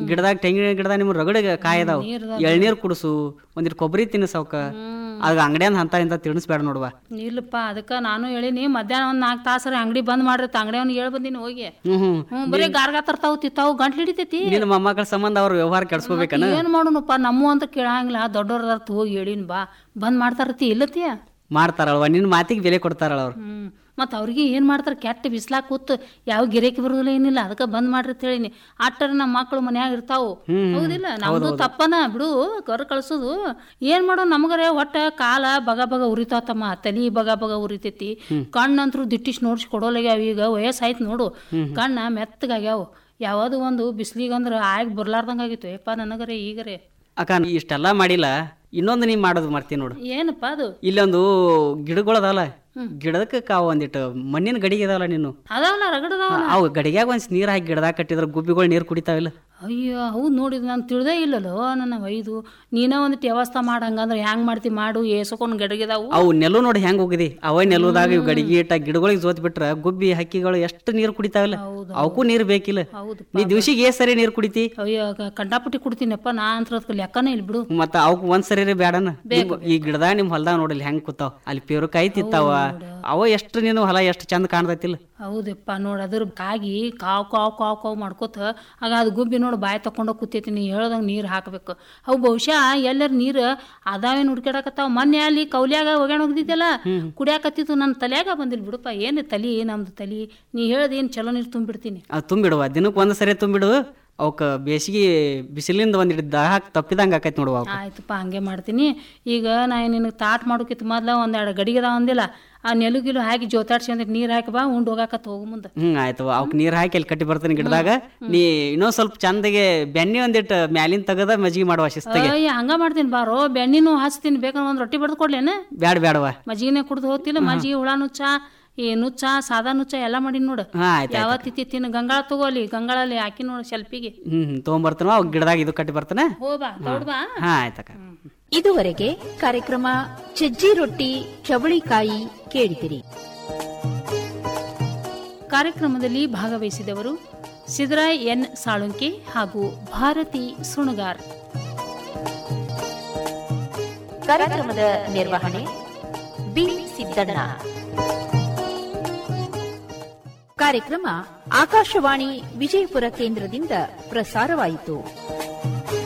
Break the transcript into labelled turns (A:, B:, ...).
A: ಗಿಡದಾಗ ತೆಂಗಿನ ಗಿಡದಾಗ ನಿಮ್ ರಗಡ ಕಾಯಿ ಅದಾವ ಎಳ್ನೀರ್ ಕುಡಿಸು ಒಂದಿಟ್ಟು ಕೊಬ್ಬರಿ ತಿನ್ನಿಸವಕ್ಕ ಅದ ಅಂಗಡಿಯನ್ ಅಂತ ಇಂತ ತಿನ್ನಿಸ್ಬೇಡ ನೋಡುವ
B: ಇಲ್ಲಪ್ಪ ಅದಕ್ಕ ನಾನು ಹೇಳಿನಿ ಮಧ್ಯಾಹ್ನ ಒಂದ್ ನಾಲ್ಕು ತಾಸರ ಅಂಗಡಿ ಬಂದ್ ಮಾಡಿರ್ತ ಅಂಗಡಿ ಅವ್ನು ಹೇಳ್ ಬಂದಿನಿ ಹೋಗಿ
A: ಹ್ಮ್ ಹ್ಮ್
B: ಹ್ಮ್ ಬರೀ ಗಾರ್ಗಾ ತರ್ತಾವ್ ತಿತ್ತಾವು ಗಂಟ್ಲು ಹಿಡಿತೈತಿ
A: ನಿನ್ನ ಮೊಮ್ಮಕ್ಕಳ ಸಂಬಂಧ ಅವ್ರ ವ್ಯವಹಾರ ಕೆಡ್ಸ್ಕೋಬೇಕನ
B: ಏನ್ ಮಾಡೋಣಪ್ಪ ನಮ್ಮ ಅಂತ ಕೇಳಂಗಿಲ್ಲ ದೊಡ್ಡವ್ರದಾರ್ತ ಹೋಗಿ ಹೇಳಿನ್ ಬಾ ಬಂದ್ ಮಾಡ್ತಾರತಿ ಇಲ್ಲತಿಯ
A: ಮಾಡ್ತಾರಲ್ವ ನಿನ್ನ ಮಾತಿಗೆ ಬೆಲೆ ಕೊಡ್ತಾರಳ ಅವ್ರು
B: ಹ್ಮ್ ಮತ್ ಅವ್ರಿಗೆ ಏನ್ ಮಾಡ್ತಾರ ಕೆಟ್ಟ ಬಿಸ್ಲಾಕ್ ಕೂತ್ ಯಾವ ಗಿರೇಕಿ ಬರೋದಿಲ್ಲ ಏನಿಲ್ಲ ಅದಕ್ಕ ಬಂದ್ ಮಾಡ್ರಿ ಅಂತ ಹೇಳಿನಿ ಆಟರ ನಮ್ಮ ಮಕ್ಳು ಮನ್ಯಾಗ ಇರ್ತಾವು ಹೌದಿಲ್ಲ ನಮ್ದು ತಪ್ಪನ ಬಿಡು ಕರ್ ಕಳ್ಸೋದು ಏನ್ ಮಾಡೋ ನಮಗರೆ ಒಟ್ಟ ಕಾಲ ಬಗ ಬಗ ಉರಿತಾತಮ್ಮ ತಲಿ ಬಗ ಬಗ ಉರಿತೈತಿ ಕಣ್ಣಂತ್ರು ದಿಟ್ಟಿಸ್ ನೋಡ್ಸಿ ಕೊಡೋಲಾಗ್ಯಾವ ಈಗ ವಯಸ್ಸಾಯ್ತು ನೋಡು ಕಣ್ಣ ಮೆತ್ತಗಾಗ್ಯಾವ ಯಾವ್ದು ಒಂದು ಬಿಸ್ಲಿಗಂದ್ರ ಆಗಿ ಬರ್ಲಾರ್ದಂಗ ಆಗಿತ್ತು ಯಪ್ಪ ನನಗರೆ ಈಗರೆ
A: ಅಕ್ಕ ನೀ ಇಷ್ಟೆಲ್ಲ ಮಾಡಿಲ್ಲ ಇನ್ನೊಂದು ನೀ ಮಾಡೋದು ಮರ್ತಿ ನೋಡು
B: ಏನಪ್ಪ ಅದು
A: ಇಲ್ಲೊಂದು ಗಿಡಗಳದಲ್ಲ ಗಿಡದಕ್ಕೆ ಕಾವು ಒಂದಿಟ್ಟು ಮಣ್ಣಿನ ಗಡಿಗೆ ಅದಾವಲ್ಲ ನೀನು
B: ಅದಾವಲ್ಲ ರಗಡದಾವ
A: ಅವು ಗಡಿಗ್ಯಾಗ ಒಂದ್ ನೀರ್ ಹಾಕಿ ಗಿಡದಾಗ ಕಟ್ಟಿದ್ರ ಗುಬ್ಬಿಗಳು ನೀರ್ ಕುಡಿತಾವಿಲ್ಲ
B: ಅಯ್ಯೋ ಹೌದು ನೋಡಿದ್ ನಾನು ತಿಳಿದೇ ಇಲ್ಲಲ್ಲೋ ನನ್ನ ಒಯ್ದು ನೀನ ಒಂದಿಟ್ಟು ವ್ಯವಸ್ಥೆ ಮಾಡಂಗಂದ್ರೆ ಹ್ಯಾಂಗ್ ಮಾಡ್ತಿ ಮಾಡು ಏಸಕೊಂಡು ಗಡಗಿದಾವು
A: ಅವು ನೆಲು ನೋಡಿ ಹೆಂಗ್ ಹೋಗಿದಿ ಅವ ನೆಲುದಾಗ ಇವ್ ಗಡಿಗೆ ಇಟ್ಟ ಗಿಡಗಳಿಗೆ ಜೋತ್ ಬಿಟ್ರ ಗುಬ್ಬಿ ಹಕ್ಕಿಗಳು ಎಷ್ಟು ನೀರ್ ಕುಡಿತಾವಿಲ್ಲ ಅವಕ್ಕೂ ನೀರ್ ಬೇಕಿಲ್ಲ
B: ಹೌದು
A: ನೀ ದಿವ್ಸಿಗೆ ಏ ಸರಿ ನೀರ್ ಕುಡಿತಿ
B: ಅಯ್ಯೋ ಕ- ಕಂಡಾಪಟ್ಟಿ ಕೊಡ್ತೀನಪ್ಪ ನಾ ಅಂತ ಅದಕ್ಕೆ ಲೆಕ್ಕನೇ ಇಲ್ಲ ಬಿಡು
A: ಮತ್ತ ಅವಕ್ ಒಂದ್ ಸರಿ ಬೇಡನ ನಿಮ್- ಈ ಗಿಡದಾಗ ನಿಮ್ ಹೊಲ್ದಾಗ ನೋಡಿಲ್ಲ ಹೆಂಗ್ ಕೂತಾವ ಅಲ್ಲಿ ಪೇರುಕಾಯಿ ತಿತ್ತಾವ ಅವ ಎಷ್ಟು ನೀನು ಹೊಲ ಎಷ್ಟು ಚಂದ ಕಾಣ್ತೈತಿಲ್ಲ
B: ಹೌದಪ್ಪ ನೋಡು ಅದ್ರ ಕಾಗಿ ಕಾವ್ ಕಾವ್ ಕಾವ್ ಕಾವ್ ಮಾಡ್ಕೋತ ಆಗ ಅದು ಗುಬ್ಬಿ ನೋಡು ಬಾಯಿ ತಕೊಂಡೋಗಿ ಕೂತೈತಿ ನೀ ಹೇಳ್ದಂಗೆ ನೀರು ಹಾಕ್ಬೇಕು ಅವು ಬಹುಶಃ ಎಲ್ಲರ ನೀರು ಅದಾವೇನು ಹುಡ್ಕ್ಯಾಡಕತ್ತಾವ ಮೊನ್ನೆ ಅಲ್ಲಿ ಕೌಲ್ಯಾಗ ಒಗ್ಯಾಣ ಹೋಗಿದ್ದಿದ್ದಲ್ಲ ಕುಡಿಯಾಕತ್ತಿತ್ತು ನನ್ನ ತಲ್ಯಾಗ ಬಂದಿಲ್ಲ ಬಿಡಪ್ಪ ಏನು ತಲಿ ನಮ್ದು ತಲಿ ನೀ ಹೇಳ್ದ ಏನು ಚಲೋ ನೀರು ತುಂಬಿಡ್ತೀನಿ
A: ಅದು ತುಂಬಿಡುವ ದಿನಕ್ಕೆ ಒಂದ್ ಸರಿ ತುಂಬಿಡು ಅವಕ್ಕ ಬೇಸಿಗೆ ಬಿಸಿಲಿಂದ ಒಂದಿಟ್ಟು ದಾಹ ತಪ್ಪಿದಂಗ ಆಕೈತಿ ನೋಡುವ ಅವಕ್ಕ
B: ಆಯ್ತಪ್ಪ ಹಂಗೆ ಮಾಡ್ತೀನಿ ಈಗ ನಾ ನಿನಗೆ ತಾಟ್ ಮಾಡೋಕಿತ್ತು ಮೊದ್ಲ ಒಂದೆರಡು ಗಡಿಗೆದಾವ ಅಂದಿಲ್ಲ ಆ ನೆಲುಗಿಲು ಹಾಕಿ ಜೋತಾಡ್ಸಿ ಒಂದಿಟ್ಟು ನೀರು ಹಾಕಿ ಬಾ ಉಂಡು ಹೋಗಾಕತ್ ಹೋಗು ಮುಂದೆ
A: ಹ್ಮ್ ಆಯ್ತು ಅವಕ್ ನೀರ್ ಹಾಕಿ ಅಲ್ಲಿ ಕಟ್ಟಿ ಬರ್ತಾನೆ ಗಿಡದಾಗ ನೀ ಇನ್ನೊಂದ್ ಸ್ವಲ್ಪ ಚಂದಗೆ ಬೆಣ್ಣೆ ಒಂದಿಟ್ಟು ಮ್ಯಾಲಿನ ತೆಗದ ಮಜ್ಜಿಗೆ ಮಾಡುವ ಶಿಸ್ತಾಗೆ
B: ಅಯ್ಯ ಹಂಗ ಮಾಡ್ತೀನಿ ಬಾರೋ ಬೆಣ್ಣಿನೂ ಹಚ್ತೀನಿ ಬೇಕಂದ್ರೆ ಒಂದು ರೊಟ್ಟಿ ಬಡ್ದು ಕೊಡ್ಲೇನ
A: ಬ್ಯಾಡ ಬ್ಯಾಡವ
B: ಮಜ್ಜಿಗೆನೆ ಕುಡ್ದು ಹೋಗ್ತಿಲ್ಲ ಮಜ್ಜಿಗೆ ಹುಳ ನುಚ್ಚ ಈ ನುಚ್ಚ ಸಾದಾ ನುಚ್ಚ ಎಲ್ಲ ಮಾಡೀನಿ ನೋಡು
A: ಹಾ ಆಯ್ತು
B: ಯಾವ ತಿತ್ತಿ ತಿನ್ನು ಗಂಗಾಳ ತಗೋಲಿ ಗಂಗಾಳಲ್ಲಿ ಹಾಕಿ ನೋಡು ಸೆಲ್ಫಿಗೆ
A: ಹ್ಮ್ ಹ್ಮ್ ತೊಗೊಂಬರ್ತಾನ ಅವ್ ಗಿಡದಾಗ ಇದು ಕಟ್ಟಿ ಬರ್ತಾನೆ
B: ಹೋ ಬಾ ದೊಡ್ಡ ಬಾ
A: ಹಾ ಆಯ್ತಕ್ಕ
C: ಇದುವರೆಗೆ ಕಾರ್ಯಕ್ರಮ ಸಜ್ಜಿ ರೊಟ್ಟಿ ಚವಳಿಕಾಯಿ ಕೇಳಿದಿರಿ
B: ಕಾರ್ಯಕ್ರಮದಲ್ಲಿ ಭಾಗವಹಿಸಿದವರು ಸಿದ್ದರಾಯ್ ಎನ್ ಸಾಳುಂಕೆ ಹಾಗೂ ಭಾರತಿ ಸುಣಗಾರ್
C: ಕಾರ್ಯಕ್ರಮದ ನಿರ್ವಹಣೆ ಬಿ ಸಿದ್ದಣ್ಣ ಕಾರ್ಯಕ್ರಮ ಆಕಾಶವಾಣಿ ವಿಜಯಪುರ ಕೇಂದ್ರದಿಂದ ಪ್ರಸಾರವಾಯಿತು